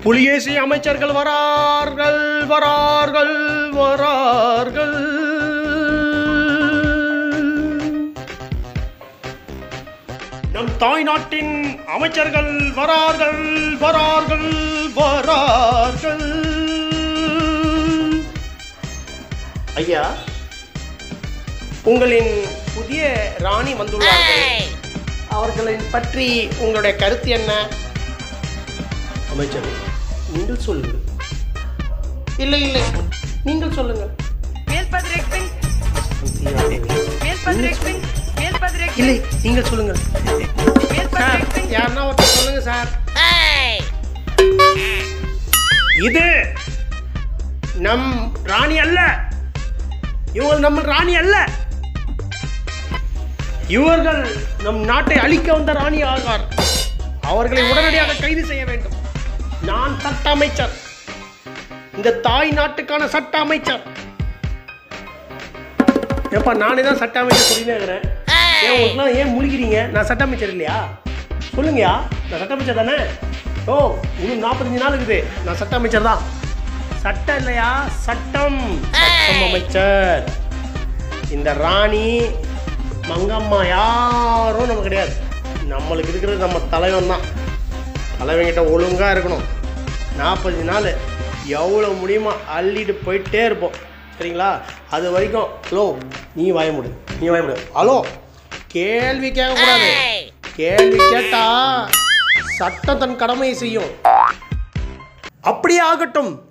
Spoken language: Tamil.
புலிகேசி அமைச்சர்கள் வரார்கள் வரார்கள் வரார்கள் நம் தாய் நாட்டின் அமைச்சர்கள் வரார்கள் வரார்கள் வரார்கள் ஐயா உங்களின் புதிய ராணி வந்துள்ளார்கள் அவர்களின் பற்றி உங்களுடைய கருத்து என்ன அமைச்சர் நீங்கள் சொல்லுங்கள் இல்லை இல்லை நீங்கள் சொல்லுங்கள் Male Padre Pink, Male Padre Pink, Male Padre Pink, இல்லை நீங்கள் சொல்லுங்கள் Male சார் Padre Pink. யாருன்னா ஒருத்தர் சொல்லுங்க சார் இது நம் ராணி அல்ல இவங்க நம்ம ராணி அல்ல இவர்கள் நம் நாட்டை அழிக்க வந்த ராணி ஆகார் அவர்களை உடனடியாக கைது செய்ய வேண்டும் நான் சட்ட அமைச்சர் இந்த தாய் நாட்டுக்கான சட்ட அமைச்சர் ஏப்பா நானே தான் சட்ட அமைச்சர் சொல்லினே இருக்கிறேன் ஏன் உங்களுக்குலாம் ஏன் முழிக்கிறீங்க நான் சட்ட அமைச்சர் இல்லையா சொல்லுங்கயா நான் சட்ட அமைச்சர் தானே ஓ இன்னும் நாற்பத்தஞ்சு நாள் இருக்குது நான் சட்ட அமைச்சர் தான் சட்டம் இல்லையா சட்டம் சட்டம் அமைச்சர் இந்த ராணி மங்கம்மா யாரும் நமக்கு கிடையாது நம்மளுக்கு இருக்கிறது நம்ம தலைவன் தான் தலைவன்கிட்ட ஒழுங்காக இருக்கணும் நாற்பத்தஞ்சு நாள் எவ்வளோ முடியுமோ அள்ளிட்டு போயிட்டே இருப்போம் சரிங்களா அது வரைக்கும் ஹலோ நீ வாய முடு நீ வாய முடு ஹலோ கேள்வி கேட்கக்கூடாது கேள்வி கேட்டா சட்டம் தன் கடமையை செய்யும் அப்படியே ஆகட்டும்